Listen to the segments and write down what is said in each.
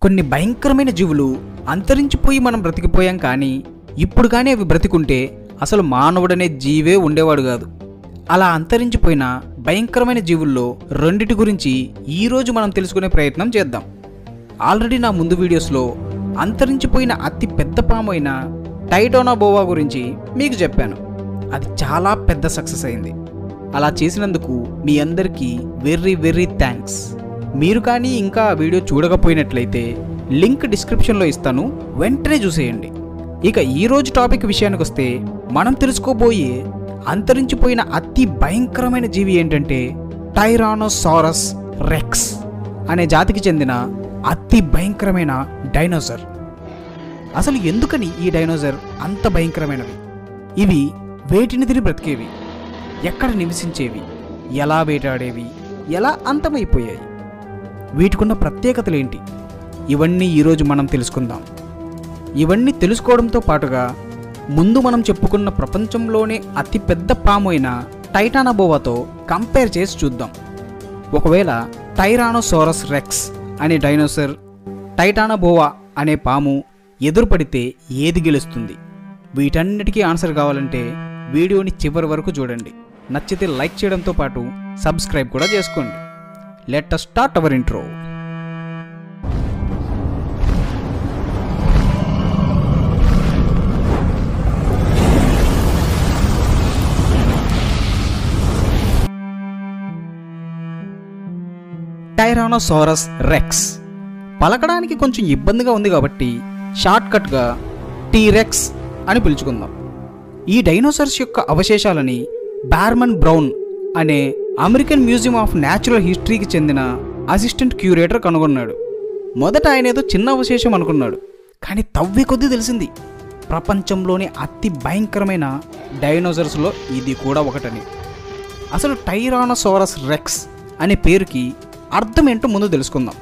కొన్ని భయంకరమైన జీవులు అంతరించిపోయి మనం బ్రతికిపోయాం కానీ ఇప్పుడు కానీ అవి బ్రతికుంటే అసలు మానవుడనే జీవే ఉండేవాడు కాదు అలా అంతరించిపోయిన భయంకరమైన జీవుల్లో రెండిటి గురించి ఈరోజు మనం తెలుసుకునే ప్రయత్నం చేద్దాం ఆల్రెడీ నా ముందు వీడియోస్లో అంతరించిపోయిన అతి పెద్ద పాము అయిన టైటోనాబోవా గురించి మీకు చెప్పాను అది చాలా పెద్ద సక్సెస్ అయింది అలా చేసినందుకు మీ అందరికీ వెర్రీ వెర్రీ థ్యాంక్స్ మీరు కానీ ఇంకా ఆ వీడియో చూడకపోయినట్లయితే లింక్ డిస్క్రిప్షన్లో ఇస్తాను వెంటనే చూసేయండి ఇక ఈరోజు టాపిక్ విషయానికి వస్తే మనం తెలుసుకోబోయే అంతరించిపోయిన అతి భయంకరమైన జీవి ఏంటంటే టైరానోసారస్ రెక్స్ అనే జాతికి చెందిన అతి భయంకరమైన డైనోసర్ అసలు ఎందుకని ఈ డైనోసర్ అంత భయంకరమైనవి ఇవి వేటిని తిని బ్రతికేవి ఎక్కడ నివసించేవి ఎలా వేటాడేవి ఎలా అంతమైపోయాయి వీటికున్న ప్రత్యేకతలేంటి ఇవన్నీ ఈరోజు మనం తెలుసుకుందాం ఇవన్నీ తెలుసుకోవడంతో పాటుగా ముందు మనం చెప్పుకున్న ప్రపంచంలోనే అతిపెద్ద పాము అయిన టైటానబోవాతో కంపేర్ చేసి చూద్దాం ఒకవేళ టైరానోసోరస్ రెక్స్ అనే డైనోసర్ టైటానబోవా అనే పాము ఎదురుపడితే ఏది గెలుస్తుంది వీటన్నిటికీ ఆన్సర్ కావాలంటే వీడియోని చివరి వరకు చూడండి నచ్చితే లైక్ చేయడంతో పాటు సబ్స్క్రైబ్ కూడా చేసుకోండి let start our intro tyrannosaurus rex పలకడానికి కొంచెం ఇబ్బందిగా ఉంది కాబట్టి షార్ట్కట్గా టీరెక్స్ అని పిలుచుకుందాం ఈ డైనోసార్స్ యొక్క అవశేషాలని బార్మన్ బ్రౌన్ అనే అమెరికన్ మ్యూజియం ఆఫ్ న్యాచురల్ హిస్టరీకి చెందిన అసిస్టెంట్ క్యూరేటర్ కనుగొన్నాడు మొదట ఆయన ఏదో చిన్న అవశేషం అనుకున్నాడు కానీ తవ్వే కొద్దీ తెలిసింది ప్రపంచంలోని అతి భయంకరమైన డైనోసార్స్లో ఇది కూడా ఒకటని అసలు టైరానోసారస్ రెక్స్ అనే పేరుకి అర్థం ఏంటో ముందు తెలుసుకుందాం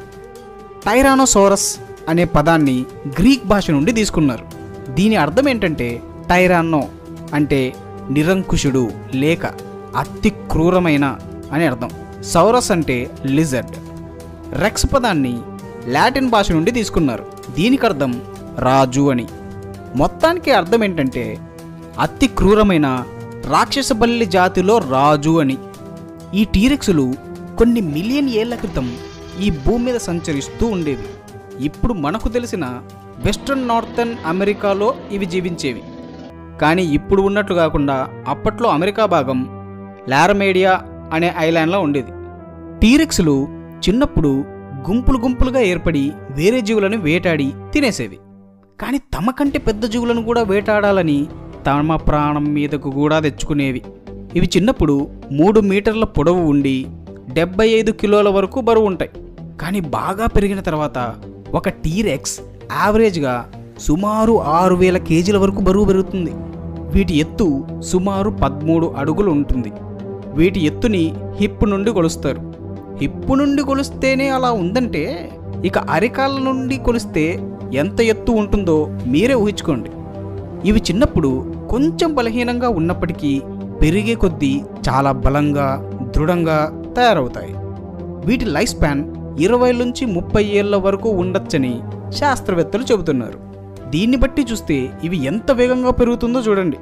టైరానోసారస్ అనే పదాన్ని గ్రీక్ భాష నుండి తీసుకున్నారు దీని అర్థం ఏంటంటే టైరానో అంటే నిరంకుశుడు లేక అతి క్రూరమైన అని అర్థం సౌరస్ అంటే లిజర్డ్ రెక్స్ పదాన్ని లాటిన్ భాష నుండి తీసుకున్నారు దీనికి అర్థం రాజు అని మొత్తానికి అర్థం ఏంటంటే అతి క్రూరమైన రాక్షస బల్లి జాతిలో రాజు అని ఈ టీరెక్స్లు కొన్ని మిలియన్ ఏళ్ల క్రితం ఈ భూమి మీద సంచరిస్తూ ఉండేవి ఇప్పుడు మనకు తెలిసిన వెస్ట్రన్ నార్థన్ అమెరికాలో ఇవి జీవించేవి కానీ ఇప్పుడు ఉన్నట్లు కాకుండా అప్పట్లో అమెరికా భాగం లారమేడియా అనే ఐలాండ్లో ఉండేది టీరెక్స్లు చిన్నప్పుడు గుంపులు గుంపులుగా ఏర్పడి వేరే జీవులను వేటాడి తినేసేవి కానీ తమ కంటే పెద్ద జీవులను కూడా వేటాడాలని తమ ప్రాణం మీదకు కూడా తెచ్చుకునేవి ఇవి చిన్నప్పుడు మూడు మీటర్ల పొడవు ఉండి డెబ్బై ఐదు కిలోల వరకు బరువు ఉంటాయి కానీ బాగా పెరిగిన తర్వాత ఒక టీరెక్స్ యావరేజ్గా సుమారు ఆరు వేల కేజీల వరకు బరువు పెరుగుతుంది వీటి ఎత్తు సుమారు పదమూడు అడుగులు ఉంటుంది వీటి ఎత్తుని హిప్ నుండి కొలుస్తారు హిప్ నుండి కొలిస్తేనే అలా ఉందంటే ఇక అరికాళ్ళ నుండి కొలిస్తే ఎంత ఎత్తు ఉంటుందో మీరే ఊహించుకోండి ఇవి చిన్నప్పుడు కొంచెం బలహీనంగా ఉన్నప్పటికీ పెరిగే కొద్దీ చాలా బలంగా దృఢంగా తయారవుతాయి వీటి లైఫ్ స్పాన్ ఇరవై నుంచి ముప్పై ఏళ్ల వరకు ఉండొచ్చని శాస్త్రవేత్తలు చెబుతున్నారు దీన్ని బట్టి చూస్తే ఇవి ఎంత వేగంగా పెరుగుతుందో చూడండి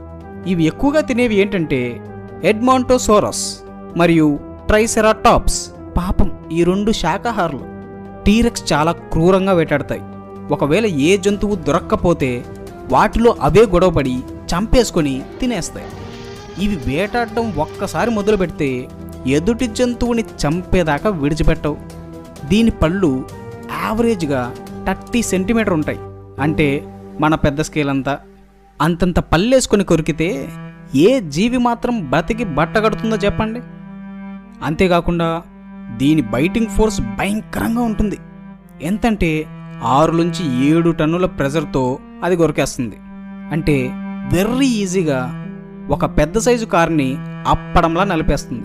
ఇవి ఎక్కువగా తినేవి ఏంటంటే ఎడ్మాంటోసోరస్ మరియు ట్రైసెరాటాప్స్ పాపం ఈ రెండు శాకాహారులు టీరెక్స్ చాలా క్రూరంగా వేటాడతాయి ఒకవేళ ఏ జంతువు దొరక్కపోతే వాటిలో అవే గొడవపడి చంపేసుకొని తినేస్తాయి ఇవి వేటాడటం ఒక్కసారి మొదలు పెడితే ఎదుటి జంతువుని చంపేదాకా విడిచిపెట్టవు దీని పళ్ళు యావరేజ్గా థర్టీ సెంటీమీటర్ ఉంటాయి అంటే మన పెద్ద స్కేల్ అంతా అంతంత పళ్ళేసుకొని కొరికితే ఏ జీవి మాత్రం బతికి బట్ట కడుతుందో చెప్పండి అంతేకాకుండా దీని బైటింగ్ ఫోర్స్ భయంకరంగా ఉంటుంది ఎంతంటే ఆరు నుంచి ఏడు టన్నుల ప్రెజర్తో అది కొరికేస్తుంది అంటే వెర్రీ ఈజీగా ఒక పెద్ద సైజు కార్ని అప్పడంలా నలిపేస్తుంది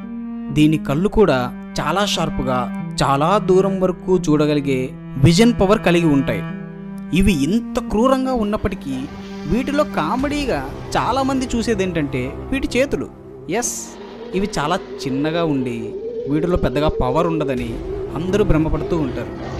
దీని కళ్ళు కూడా చాలా షార్ప్గా చాలా దూరం వరకు చూడగలిగే విజన్ పవర్ కలిగి ఉంటాయి ఇవి ఇంత క్రూరంగా ఉన్నప్పటికీ వీటిలో కామెడీగా చాలామంది చూసేది ఏంటంటే వీటి చేతులు ఎస్ ఇవి చాలా చిన్నగా ఉండి వీటిలో పెద్దగా పవర్ ఉండదని అందరూ భ్రమపడుతూ ఉంటారు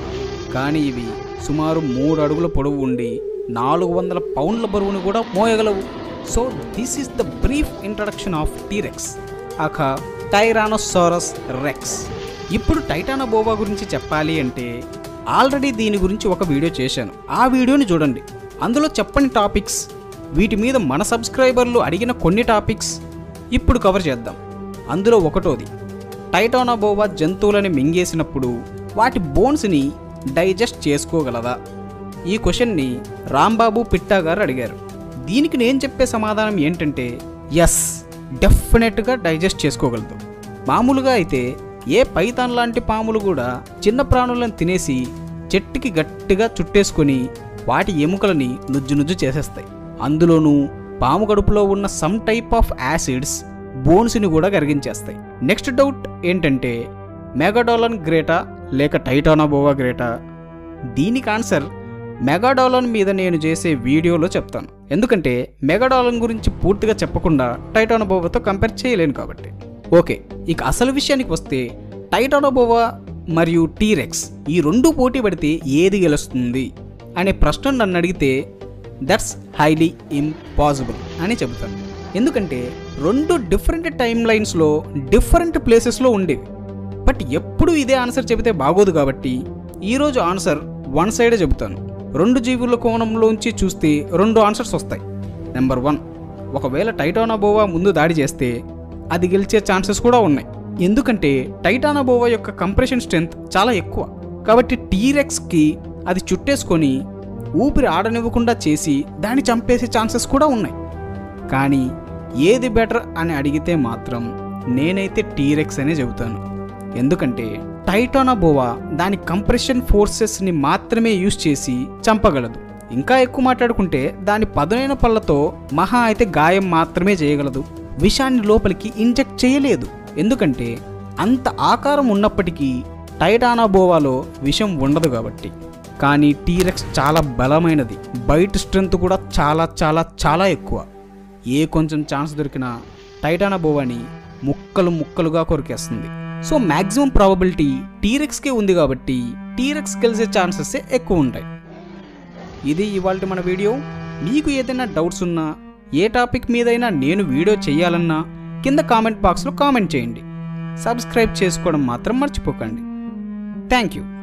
కానీ ఇవి సుమారు మూడు అడుగుల పొడవు ఉండి నాలుగు వందల పౌండ్ల బరువును కూడా మోయగలవు so this is the brief introduction of T rex aka tyrannosaurus rex ఇప్పుడు టైటానోబోవా గురించి చెప్పాలి అంటే ఆల్రెడీ దీని గురించి ఒక వీడియో చేశాను ఆ వీడియోని చూడండి అందులో చెప్పని టాపిక్స్ వీటి మీద మన సబ్స్క్రైబర్లు అడిగిన కొన్ని టాపిక్స్ ఇప్పుడు కవర్ చేద్దాం అందులో ఒకటోది టైటానోబోవా జంతువులని మింగేసినప్పుడు వాటి బోన్స్ని డైజెస్ట్ చేసుకోగలదా ఈ క్వశ్చన్ని రాంబాబు పిట్టా గారు అడిగారు దీనికి నేను చెప్పే సమాధానం ఏంటంటే ఎస్ డెఫినెట్గా డైజెస్ట్ చేసుకోగలదు మామూలుగా అయితే ఏ పైతాన్ లాంటి పాములు కూడా చిన్న ప్రాణులను తినేసి చెట్టుకి గట్టిగా చుట్టేసుకొని వాటి ఎముకలని నుజ్జు నుజ్జు చేసేస్తాయి అందులోనూ పాము కడుపులో ఉన్న సమ్ టైప్ ఆఫ్ యాసిడ్స్ బోన్స్ని కూడా కరిగించేస్తాయి నెక్స్ట్ డౌట్ ఏంటంటే మెగాడాలన్ గ్రేటా లేక టైటానోబోవా గ్రేటా దీనికి ఆన్సర్ మెగాడాలన్ మీద నేను చేసే వీడియోలో చెప్తాను ఎందుకంటే మెగాడాలన్ గురించి పూర్తిగా చెప్పకుండా టైటానోబోవాతో కంపేర్ చేయలేను కాబట్టి ఓకే ఇక అసలు విషయానికి వస్తే టైటానోబోవా మరియు టీరెక్స్ ఈ రెండు పోటీ పడితే ఏది గెలుస్తుంది అనే ప్రశ్న నన్ను అడిగితే దట్స్ హైలీ ఇంపాసిబుల్ అని చెబుతాను ఎందుకంటే రెండు డిఫరెంట్ టైమ్ లైన్స్లో డిఫరెంట్ ప్లేసెస్లో ఉండేవి బట్ ఎప్పుడు ఇదే ఆన్సర్ చెబితే బాగోదు కాబట్టి ఈరోజు ఆన్సర్ వన్ సైడే చెబుతాను రెండు జీవుల కోణంలోంచి చూస్తే రెండు ఆన్సర్స్ వస్తాయి నెంబర్ వన్ ఒకవేళ టైటానోబోవా ముందు దాడి చేస్తే అది గెలిచే ఛాన్సెస్ కూడా ఉన్నాయి ఎందుకంటే టైటానోబోవా యొక్క కంప్రెషన్ స్ట్రెంత్ చాలా ఎక్కువ కాబట్టి టీరెక్స్కి అది చుట్టేసుకొని ఊపిరి ఆడనివ్వకుండా చేసి దాన్ని చంపేసే ఛాన్సెస్ కూడా ఉన్నాయి కానీ ఏది బెటర్ అని అడిగితే మాత్రం నేనైతే టీరెక్స్ అనే చెబుతాను ఎందుకంటే టైటానోబోవా దాని కంప్రెషన్ ఫోర్సెస్ని మాత్రమే యూజ్ చేసి చంపగలదు ఇంకా ఎక్కువ మాట్లాడుకుంటే దాని పదునైన పళ్ళతో మహా అయితే గాయం మాత్రమే చేయగలదు విషాన్ని లోపలికి ఇంజెక్ట్ చేయలేదు ఎందుకంటే అంత ఆకారం ఉన్నప్పటికీ టైటానోబోవాలో విషం ఉండదు కాబట్టి కానీ టీరెక్స్ చాలా బలమైనది బయట స్ట్రెంత్ కూడా చాలా చాలా చాలా ఎక్కువ ఏ కొంచెం ఛాన్స్ దొరికినా టైటానోబోవాని ముక్కలు ముక్కలుగా కొరికేస్తుంది సో మ్యాక్సిమం ప్రాబబిలిటీ టీరెక్స్కే ఉంది కాబట్టి టీరెక్స్ గెలిచే ఛాన్సెస్ ఎక్కువ ఉంటాయి ఇది ఇవాళ మన వీడియో మీకు ఏదైనా డౌట్స్ ఉన్నా ఏ టాపిక్ మీదైనా నేను వీడియో చేయాలన్నా కింద కామెంట్ బాక్స్లో కామెంట్ చేయండి సబ్స్క్రైబ్ చేసుకోవడం మాత్రం మర్చిపోకండి థ్యాంక్ యూ